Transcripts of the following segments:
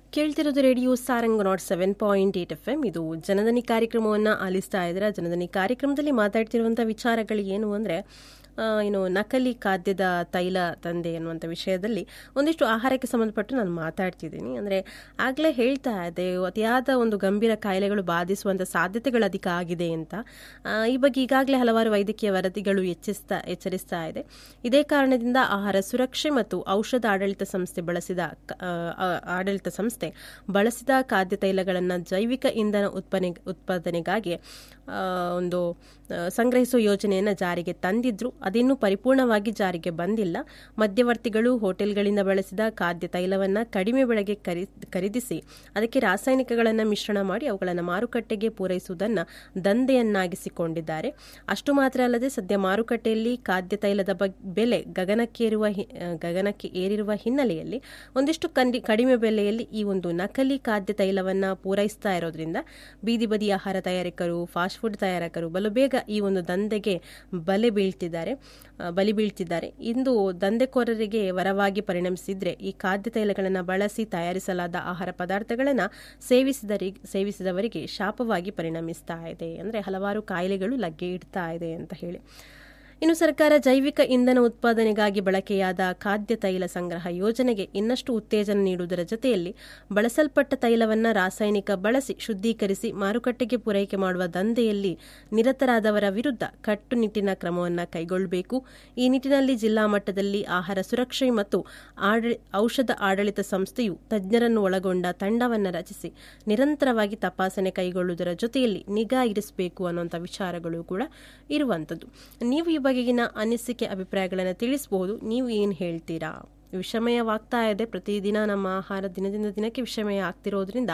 ಕೇಳ್ತಿರೋದು radio Sarang nought seven point eight F M ಇದು ಜನದನಿ ಕಾರ್ಯಕ್ರಮವನ್ನು ಆಲಿಸ್ತಾ ಇದ್ದೀರಾ ಜನದನಿ ಕಾರ್ಯಕ್ರಮದಲ್ಲಿ ಮಾತಾಡ್ತಿರುವಂಥ ವಿಚಾರಗಳು ಏನು ಅಂದರೆ ಏನು ನಕಲಿ ಖಾದ್ಯದ ತೈಲ ತಂದೆ ಅನ್ನುವಂಥ ವಿಷಯದಲ್ಲಿ ಒಂದಿಷ್ಟು ಆಹಾರಕ್ಕೆ ಸಂಬಂಧಪಟ್ಟು ನಾನು ಮಾತಾಡ್ತಿದ್ದೀನಿ ಅಂದರೆ ಆಗಲೇ ಹೇಳ್ತಾ ಇದ್ದೆ ಅತಿಯಾದ ಒಂದು ಗಂಭೀರ ಕಾಯಿಲೆಗಳು ಬಾಧಿಸುವಂಥ ಸಾಧ್ಯತೆಗಳು ಅಧಿಕ ಆಗಿದೆ ಅಂತ ಆ, ಈ ಬಗ್ಗೆ ಈಗಾಗಲೇ ಹಲವಾರು ವೈದ್ಯಕೀಯ ವರದಿಗಳು ಎಚ್ಚರಿಸ್ತಾ ಎಚ್ಚರಿಸ್ತಾ ಇದೆ ಇದೇ ಕಾರಣದಿಂದ ಆಹಾರ ಸುರಕ್ಷೆ ಮತ್ತು ಔಷಧ ಆಡಳಿತ ಸಂಸ್ಥೆ ಬಳಸಿದ ಕ- ಆ, ಆ, ಆಡಳಿತ ಸಂಸ್ಥೆ ಬಳಸಿದ ಖಾದ್ಯ ತೈಲಗಳನ್ನು ಜೈವಿಕ ಇಂಧನ ಉತ್ಪನ್ನ ಉತ್ಪಾದನೆಗಾಗಿ ಆ, ಒಂದು ಆ, ಸಂಗ್ರಹಿಸುವ ಯೋಜನೆಯನ್ನು ಜಾರಿಗೆ ತಂದಿದ್ರು ಅದಿನ್ನೂ ಪರಿಪೂರ್ಣವಾಗಿ ಜಾರಿಗೆ ಬಂದಿಲ್ಲ ಮಧ್ಯವರ್ತಿಗಳು ಹೋಟೆಲ್ಗಳಿಂದ ಬಳಸಿದ ಖಾದ್ಯ ತೈಲವನ್ನು ಕಡಿಮೆ ಬೆಳೆಗೆ ಖರೀ ಖರೀದಿಸಿ ಅದಕ್ಕೆ ರಾಸಾಯನಿಕಗಳನ್ನು ಮಿಶ್ರಣ ಮಾಡಿ ಅವುಗಳನ್ನು ಮಾರುಕಟ್ಟೆಗೆ ಪೂರೈಸುವುದನ್ನು ದಂಧೆಯನ್ನಾಗಿಸಿಕೊಂಡಿದ್ದಾರೆ ಅಷ್ಟು ಮಾತ್ರ ಅಲ್ಲದೆ ಸದ್ಯ ಮಾರುಕಟ್ಟೆಯಲ್ಲಿ ಖಾದ್ಯ ತೈಲದ ಬಗ್- ಬೆಲೆ ಗಗನಕ್ಕೇರುವ ಹಿ- ಆ, ಗಗನಕ್ಕೆ ಏರಿರುವ ಹಿನ್ನೆಲೆಯಲ್ಲಿ ಒಂದಿಷ್ಟು ಕಂಡಿ ಕಡಿಮೆ ಬೆಲೆಯಲ್ಲಿ ಈ ಒಂದು ನಕಲಿ ಖಾದ್ಯ ತೈಲವನ್ನು ಪೂರೈಸ್ತಾ ಇರೋದ್ರಿಂದ ಬೀದಿ ಬದಿ ಆಹಾರ ತಯಾರಕರು ಫಾಸ್ಟ್ ಫುಡ್ ತಯಾರಕರು ಬಲು ಬೇಗ ಈ ಒಂದು ದಂಧೆಗೆ ಬಲೆ ಬೀಳ್ತಿದ್ದಾರೆ ಆ, ಬಲಿ ಬೀಳ್ತಿದ್ದಾರೆ ಇಂದು ದಂಧೆಕೋರರಿಗೆ ವರವಾಗಿ ಪರಿಣಮಿಸಿದ್ರೆ ಈ ಖಾದ್ಯ ತೈಲಗಳನ್ನು ಬಳಸಿ ತಯಾರಿಸಲಾದ ಆಹಾರ ಪದಾರ್ಥಗಳನ್ನು ಸೇವಿಸಿದರಿ ಸೇವಿಸಿದವರಿಗೆ ಶಾಪವಾಗಿ ಪರಿಣಮಿಸ್ತಾ ಇದೆ ಅಂದರೆ ಹಲವಾರು ಕಾಯಿಲೆಗಳು ಲಗ್ಗೆ ಇಡ್ತಾ ಇದೆ ಅಂತ ಹೇಳಿ ಇನ್ನು ಸರ್ಕಾರ ಜೈವಿಕ ಇಂಧನ ಉತ್ಪಾದನೆಗಾಗಿ ಬಳಕೆಯಾದ ಖಾದ್ಯ ತೈಲ ಸಂಗ್ರಹ ಯೋಜನೆಗೆ ಇನ್ನಷ್ಟು ಉತ್ತೇಜನ ನೀಡುವುದರ ಜೊತೆಯಲ್ಲಿ ಬಳಸಲ್ಪಟ್ಟ ತೈಲವನ್ನು ರಾಸಾಯನಿಕ ಬಳಸಿ ಶುದ್ಧೀಕರಿಸಿ ಮಾರುಕಟ್ಟೆಗೆ ಪೂರೈಕೆ ಮಾಡುವ ದಂಧೆಯಲ್ಲಿ ನಿರತರಾದವರ ವಿರುದ್ಧ ಕಟ್ಟುನಿಟ್ಟಿನ ಕ್ರಮವನ್ನು ಕೈಗೊಳ್ಳಬೇಕು ಈ ನಿಟ್ಟಿನಲ್ಲಿ ಜಿಲ್ಲಾ ಮಟ್ಟದಲ್ಲಿ ಆಹಾರ ಸುರಕ್ಷೆ ಮತ್ತು ಆಡಳಿ ಔಷಧ ಆಡಳಿತ ಸಂಸ್ಥೆಯು ತಜ್ಞರನ್ನು ಒಳಗೊಂಡ ತಂಡವನ್ನು ರಚಿಸಿ ನಿರಂತರವಾಗಿ ತಪಾಸಣೆ ಕೈಗೊಳ್ಳುವುದರ ಜೊತೆಯಲ್ಲಿ ನಿಗಾ ಇರಿಸಬೇಕು ಅನ್ನುವಂಥ ವಿಚಾರಗಳು ಕೂಡ ಇರುವಂಥದ್ದು ನೀವು ಈ ಬಗೆಗಿನ ಅನಿಸಿಕೆ ಅಭಿಪ್ರಾಯಗಳನ್ನು ತಿಳಿಸಬಹುದು ನೀವು ಏನು ಹೇಳ್ತೀರಾ ವಿಷಮಯವಾಗ್ತಾ ಇದೆ ಪ್ರತಿದಿನ ನಮ್ಮ ಆಹಾರ ದಿನದಿಂದ ದಿನಕ್ಕೆ ವಿಷಮಯ ಆಗ್ತಿರೋದ್ರಿಂದ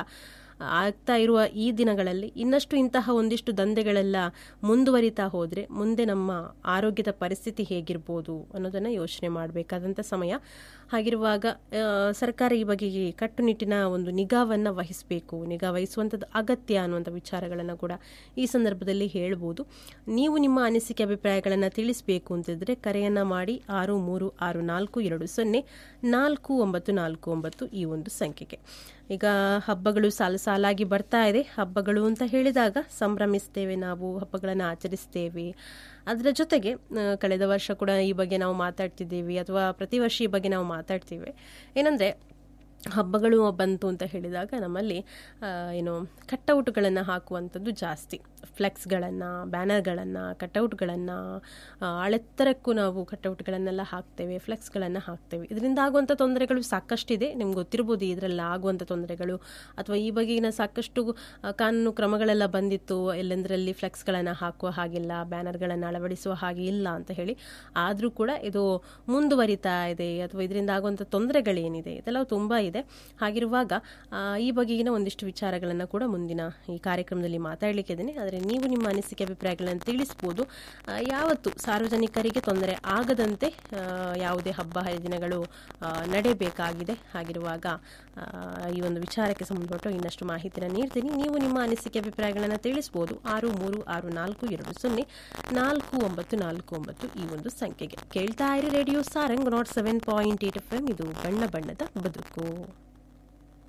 ಆಗ್ತಾ ಇರುವ ಈ ದಿನಗಳಲ್ಲಿ ಇನ್ನಷ್ಟು ಇಂತಹ ಒಂದಿಷ್ಟು ದಂಧೆಗಳೆಲ್ಲ ಮುಂದುವರಿತಾ ಹೋದರೆ ಮುಂದೆ ನಮ್ಮ ಆರೋಗ್ಯದ ಪರಿಸ್ಥಿತಿ ಹೇಗಿರ್ಬೋದು ಅನ್ನೋದನ್ನು ಯೋಚನೆ ಮಾಡಬೇಕಾದಂಥ ಸಮಯ ಹಾಗಿರುವಾಗ ಆ, ಸರ್ಕಾರ ಈ ಬಗೆಗೆ ಕಟ್ಟುನಿಟ್ಟಿನ ಒಂದು ನಿಗಾವನ್ನು ವಹಿಸಬೇಕು ನಿಗಾ ವಹಿಸುವಂಥದ್ದು ಅಗತ್ಯ ಅನ್ನುವಂಥ ವಿಚಾರಗಳನ್ನು ಕೂಡ ಈ ಸಂದರ್ಭದಲ್ಲಿ ಹೇಳ್ಬೋದು ನೀವು ನಿಮ್ಮ ಅನಿಸಿಕೆ ಅಭಿಪ್ರಾಯಗಳನ್ನು ತಿಳಿಸಬೇಕು ಅಂತಿದ್ರೆ ಕರೆಯನ್ನು ಮಾಡಿ ಆರು ಮೂರು ಆರು ನಾಲ್ಕು ಎರಡು ಸೊನ್ನೆ ನಾಲ್ಕು ಒಂಬತ್ತು ನಾಲ್ಕು ಒಂಬತ್ತು ಈ ಒಂದು ಸಂಖ್ಯೆಗೆ ಈಗ ಹಬ್ಬಗಳು ಸಾಲು ಸಾಲಾಗಿ ಬರ್ತಾ ಇದೆ ಹಬ್ಬಗಳು ಅಂತ ಹೇಳಿದಾಗ ಸಂಭ್ರಮಿಸ್ತೇವೆ ನಾವು ಹಬ್ಬಗಳನ್ನು ಆಚರಿಸ್ತೇವೆ ಅದರ ಜೊತೆಗೆ ಆ, ಕಳೆದ ವರ್ಷ ಕೂಡ ಈ ಬಗ್ಗೆ ನಾವು ಮಾತಾಡ್ತಿದ್ದೀವಿ ಅಥವಾ ಪ್ರತಿ ವರ್ಷ ಈ ಬಗ್ಗೆ ನಾವು ಮಾತಾಡ್ತೀವಿ ಏನಂದರೆ ಹಬ್ಬಗಳು ಬಂತು ಅಂತ ಹೇಳಿದಾಗ ನಮ್ಮಲ್ಲಿ ಆ, ಏನು ಕಟ್ಔಟ್ಗಳನ್ನು ಹಾಕುವಂಥದ್ದು ಜಾಸ್ತಿ ಫ್ಲೆಕ್ಸ್ಗಳನ್ನು ಬ್ಯಾನರ್ಗಳನ್ನು ಕಟ್ಔಟ್ಗಳನ್ನು ಆಳೆತ್ತರಕ್ಕೂ ನಾವು ಕಟ್ಔಟ್ಗಳನ್ನೆಲ್ಲ ಹಾಕ್ತೇವೆ ಫ್ಲೆಕ್ಸ್ಗಳನ್ನು ಹಾಕ್ತೇವೆ ಇದರಿಂದ ಆಗುವಂಥ ತೊಂದರೆಗಳು ಸಾಕಷ್ಟಿದೆ ನಿಮ್ಗೆ ಗೊತ್ತಿರ್ಬೋದು ಇದರಲ್ಲಿ ಆಗುವಂಥ ತೊಂದರೆಗಳು ಅಥವಾ ಈ ಬಗೆಗಿನ ಸಾಕಷ್ಟು ಆ, ಕಾನೂನು ಕ್ರಮಗಳೆಲ್ಲ ಬಂದಿತ್ತು ಎಲ್ಲೆಂದರಲ್ಲಿ ಫ್ಲೆಕ್ಸ್ಗಳನ್ನು ಹಾಕುವ ಹಾಗಿಲ್ಲ ಬ್ಯಾನರ್ಗಳನ್ನು ಅಳವಡಿಸುವ ಹಾಗೆ ಇಲ್ಲ ಅಂತ ಹೇಳಿ ಆದರೂ ಕೂಡ ಇದು ಮುಂದುವರಿತಾ ಇದೆ ಅಥವಾ ಇದರಿಂದ ಆಗುವಂಥ ತೊಂದರೆಗಳೇನಿದೆ ಇದೆಲ್ಲ ತುಂಬ ಇದೆ ಹಾಗಿರುವಾಗ ಆ, ಈ ಬಗೆಗಿನ ಒಂದಿಷ್ಟು ವಿಚಾರಗಳನ್ನು ಕೂಡ ಮುಂದಿನ ಈ ಕಾರ್ಯಕ್ರಮದಲ್ಲಿ ಮಾತಾಡಲಿಕ್ಕೆ ಇದ್ದೇನೆ ಆದರೆ ನೀವು ನಿಮ್ಮ ಅನಿಸಿಕೆ ಅಭಿಪ್ರಾಯಗಳನ್ನು ತಿಳಿಸ್ಬೋದು ಆ, ಯಾವತ್ತು ಸಾರ್ವಜನಿಕರಿಗೆ ತೊಂದರೆ ಆಗದಂತೆ ಆ, ಯಾವುದೇ ಹಬ್ಬ ಹರಿದಿನಗಳು ಆ, ನಡೆಯಬೇಕಾಗಿದೆ ಹಾಗಿರುವಾಗ ಆ, ಈ ಒಂದು ವಿಚಾರಕ್ಕೆ ಸಂಬಂಧಪಟ್ಟು ಇನ್ನಷ್ಟು ಮಾಹಿತಿನ ನೀಡ್ತೀನಿ ನೀವು ನಿಮ್ಮ ಅನಿಸಿಕೆ ಅಭಿಪ್ರಾಯಗಳನ್ನು ತಿಳಿಸ್ಬೋದು ಆರು ಮೂರು ಆರು ನಾಲ್ಕು ಎರಡು ಸೊನ್ನೆ ನಾಲ್ಕು ಒಂಬತ್ತು ನಾಲ್ಕು ಒಂಬತ್ತು ಈ ಒಂದು ಸಂಖ್ಯೆಗೆ ಕೇಳ್ತಾ ಇರಿ radio Sarang nought seven point eight F M ಇದು ಬಣ್ಣ ಬಣ್ಣದ ಬದುಕು